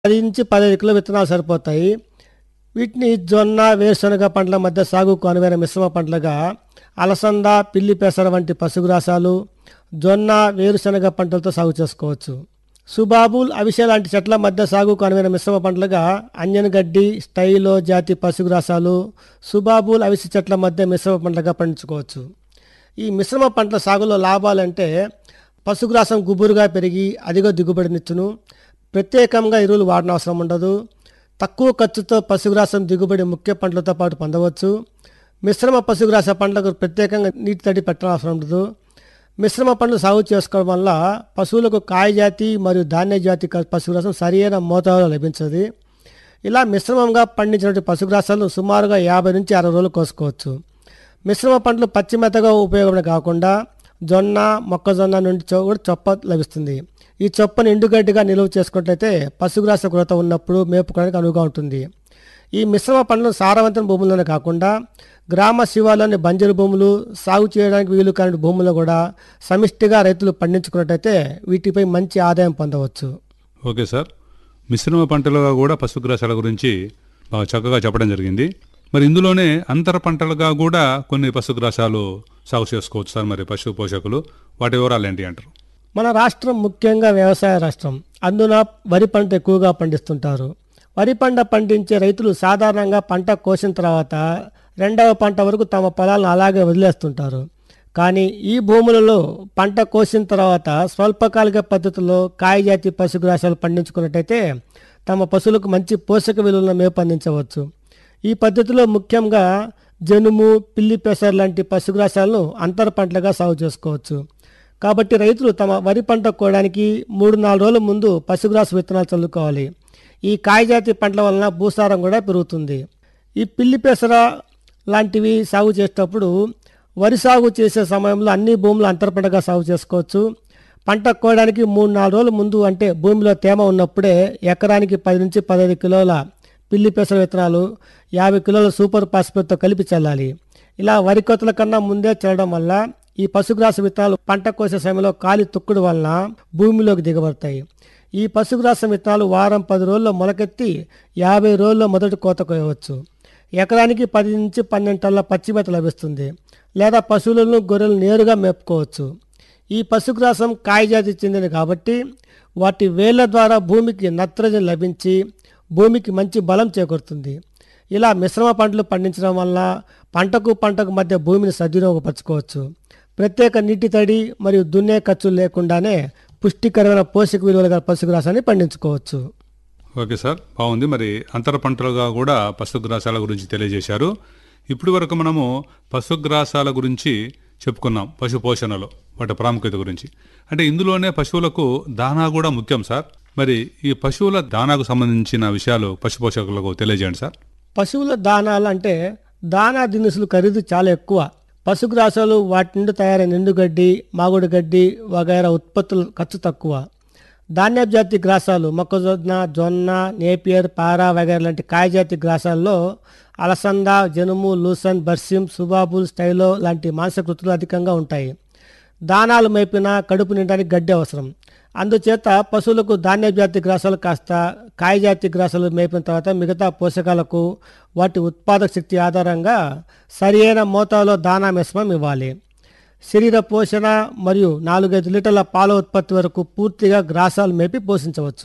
పది నుంచి పదిహేను కిలో విత్తనాలు సరిపోతాయి వీటిని జొన్న వేరుశనగ పంటల మధ్య సాగుకు అనువైన మిశ్రమ పంటలుగా అలసంద పిల్లి పెసర వంటి పశుగ్రాసాలు జొన్న వేరుశనగ పంటలతో సాగు చేసుకోవచ్చు సుబాబుల్ అవిసె లాంటి చెట్ల మధ్య సాగుకు అనువైన మిశ్రమ పంటలుగా అంజన్ గడ్డి స్టైలో జాతి పశుగ్రాసాలు సుబాబుల్ అవిసె చెట్ల మధ్య మిశ్రమ పంటలుగా పండించుకోవచ్చు ఈ మిశ్రమ పంటల సాగులో లాభాలంటే పశుగ్రాసం గుబురుగా పెరిగి అధిక దిగుబడినిచ్చును ప్రత్యేకంగా ఎరువులు వాడనవసరం ఉండదు తక్కువ ఖర్చుతో పశుగ్రాసం దిగుబడి ముఖ్య పంటలతో పాటు పొందవచ్చు మిశ్రమ పశుగ్రాస పంటలకు ప్రత్యేకంగా నీటి తడి పెట్టనవసరం ఉండదు మిశ్రమ పంటలు సాగు చేసుకోవడం వల్ల పశువులకు కాయజాతి మరియు ధాన్య జాతి క- పశుగ్రాసం సరైన మోతాదులో లభించదు ఇలా మిశ్రమంగా పండించినటువంటి పశుగ్రాసాలను సుమారుగా యాభై నుంచి అరవై రోజులు కోసుకోవచ్చు మిశ్రమ పంటలు పచ్చి మెత్తగా ఉపయోగపడే కాకుండా జొన్న మొక్కజొన్న నుండి చొ- కూడా చొప్ప లభిస్తుంది ఈ చొప్పను ఎండుగడ్డిగా నిల్వ చేసుకున్నట్లయితే పశుగ్రాస కొరత ఉన్నప్పుడు మేపుకోవడానికి అనువుగా ఉంటుంది ఈ మిశ్రమ పంటలు సారవంతమైన భూముల్లోనే కాకుండా గ్రామ శివార్లోని బంజరు భూములు సాగు చేయడానికి వీలు కాని భూముల్లో కూడా సమిష్టిగా రైతులు పండించుకున్నట్టయితే వీటిపై మంచి ఆదాయం పొందవచ్చు ఓకే సార్ మిశ్రమ పంటలుగా కూడా పశుగ్రాసాల గురించి బాగా చక్కగా చెప్పడం జరిగింది మరి ఇందులోనే అంతర పంటలుగా కూడా కొన్ని పశుగ్రాసాలు సాగు చేసుకోవచ్చు సార్ మరి పశు పోషకులు వాటి వివరాలు ఏంటి అంటారు మన రాష్ట్రం ముఖ్యంగా వ్యవసాయ రాష్ట్రం అందున వరి పంట ఎక్కువగా పండిస్తుంటారు వరి పంట పండించే రైతులు సాధారణంగా పంట కోసిన తర్వాత రెండవ పంట వరకు తమ పొలాలను అలాగే వదిలేస్తుంటారు కానీ ఈ భూములలో పంట కోసిన తర్వాత స్వల్పకాలిక పద్ధతిలో కాయజాతి పశుగ్రాసాలు పండించుకున్నట్టయితే తమ పశువులకు మంచి పోషక విలువలను మేపు అందించవచ్చు ఈ పద్ధతిలో ముఖ్యంగా జనుము పిల్లి పెసర్ లాంటి పశుగ్రాసాలను అంతర పంటలుగా సాగు చేసుకోవచ్చు కాబట్టి రైతులు తమ వరి పంట కోయడానికి మూడు నాలుగు రోజుల ముందు పశుగ్రాస విత్తనాలు చల్లుకోవాలి ఈ కాయజాతి పంటల వలన భూసారం కూడా పెరుగుతుంది ఈ పిల్లి పెసర లాంటివి సాగు చేసేటప్పుడు వరి సాగు చేసే సమయంలో అన్ని భూములు అంతర పంటగా సాగు చేసుకోవచ్చు పంట కోయడానికి మూడు నాలుగు రోజుల ముందు అంటే భూమిలో తేమ ఉన్నప్పుడే ఎకరానికి పది నుంచి పదహైదు కిలోల పిల్లి పెసర విత్తనాలు యాభై కిలోల సూపర్ ఫాస్ఫేట్తో కలిపి చల్లాలి ఇలా వరి కోతల కన్నా ముందే చల్లడం వల్ల ఈ పశుగ్రాస విత్తనాలు పంట కోసే సమయంలో కాలి తుక్కుడు వలన భూమిలోకి దిగబడతాయి ఈ పశుగ్రాస విత్తనాలు వారం పది రోజుల్లో మొలకెత్తి యాభై రోజుల్లో మొదటి కోత కోయవచ్చు ఎకరానికి పది నుంచి పన్నెండు టన్నుల పచ్చి మేత లభిస్తుంది లేదా పశువులను గొర్రెలు నేరుగా మేపుకోవచ్చు ఈ పశుగ్రాసం కాయజాతి చెందినది కాబట్టి వాటి వేళ్ల ద్వారా భూమికి నత్రజని లభించి భూమికి మంచి బలం చేకూరుతుంది ఇలా మిశ్రమ పంటలు పండించడం వల్ల పంటకు పంటకు మధ్య భూమిని సద్వినియోగపరచుకోవచ్చు ప్రత్యేక నీటి తడి మరియు దున్నే ఖర్చులు లేకుండానే పుష్టికరమైన పోషక విలువల గల పశుగ్రాసాన్ని పండించుకోవచ్చు ఓకే సార్ బాగుంది మరి అంతర పంటలుగా కూడా పశుగ్రాసాల గురించి తెలియజేశారు ఇప్పటి వరకు మనము పశుగ్రాసాల గురించి చెప్పుకున్నాం పశు పోషణలో వాటి ప్రాముఖ్యత గురించి అంటే ఇందులోనే పశువులకు దానా కూడా ముఖ్యం సార్ మరి ఈ పశువుల దానాకు సంబంధించిన విషయాలు పశు పోషకులకు తెలియజేయండి సార్ పశువుల దానాలు అంటే దానా దినుసులు ఖరీదు చాలా ఎక్కువ పశుగ్రాసాలు వాటి నుండి తయారైన ఎండుగడ్డి మాగుడు గడ్డి వగైరా ఉత్పత్తులు ఖర్చు తక్కువ ధాన్యపు జాతి గ్రాసాలు మొక్కజొన్న జొన్న నేపియర్ పారా వగైరా లాంటి కాయజాతి గ్రాసాల్లో అలసంద జనుము లూసన్ బర్సిమ్ సుబాబుల్ స్టైలో లాంటి మాంసకృతులు అధికంగా ఉంటాయి దానాలు మేపిన కడుపు నిండడానికి గడ్డి అవసరం అందుచేత పశువులకు ధాన్య జాతి గ్రాసాలు కాస్త కాయజాతి గ్రాసాలు మేపిన తర్వాత మిగతా పోషకాలకు వాటి ఉత్పాదక శక్తి ఆధారంగా సరియైన మోతాదులో దానా మిశ్రమం ఇవ్వాలి శరీర పోషణ మరియు నాలుగైదు లీటర్ల పాల ఉత్పత్తి వరకు పూర్తిగా గ్రాసాలు మేపి పోషించవచ్చు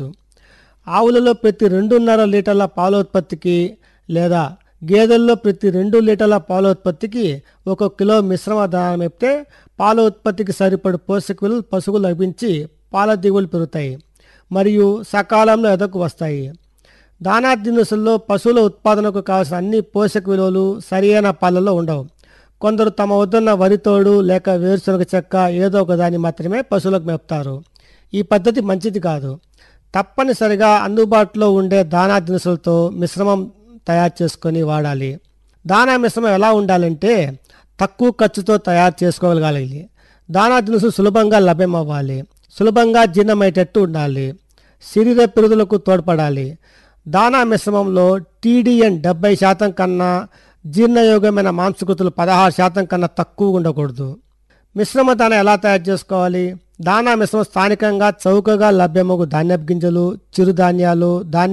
ఆవులలో ప్రతి రెండున్నర లీటర్ల పాల ఉత్పత్తికి లేదా గేదెల్లో ప్రతి రెండు లీటర్ల పాల ఉత్పత్తికి ఒక కిలో మిశ్రమ దానం మేపితే పాల ఉత్పత్తికి సరిపడు పోషక విలువలు పశువులు లభించి పాల దిగుబడులు పెరుగుతాయి మరియు సకాలంలో ఎదకు వస్తాయి దానా దినుసుల్లో పశువుల ఉత్పాదనకు కావాల్సిన అన్ని పోషక విలువలు సరియైన పాలలో ఉండవు కొందరు తమ వద్దన్న వరితోడు లేక వేరుశనగ చెక్క ఏదో ఒక దాన్ని మాత్రమే పశువులకు మేపుతారు ఈ పద్ధతి మంచిది కాదు తప్పనిసరిగా అందుబాటులో ఉండే దానా దినుసులతో మిశ్రమం తయారు చేసుకొని వాడాలి దానా మిశ్రమం ఎలా ఉండాలంటే తక్కువ ఖర్చుతో తయారు చేసుకోగలగాలి దానా దినుసులు సులభంగా లభ్యమవ్వాలి సులభంగా జీర్ణమయ్యేటట్టు ఉండాలి శరీర పెరుగుదలకు తోడ్పడాలి దానా మిశ్రమంలో టీడీఎన్ డెబ్బై శాతం కన్నా జీర్ణయోగ్యమైన మాంసకృతులు పదహారు శాతం కన్నా తక్కువ ఉండకూడదు మిశ్రమ దానా ఎలా తయారు చేసుకోవాలి దానా మిశ్రమం స్థానికంగా చౌకగా లభ్యమగు ధాన్యపు గింజలు చిరుధాన్యాలు ధాన్య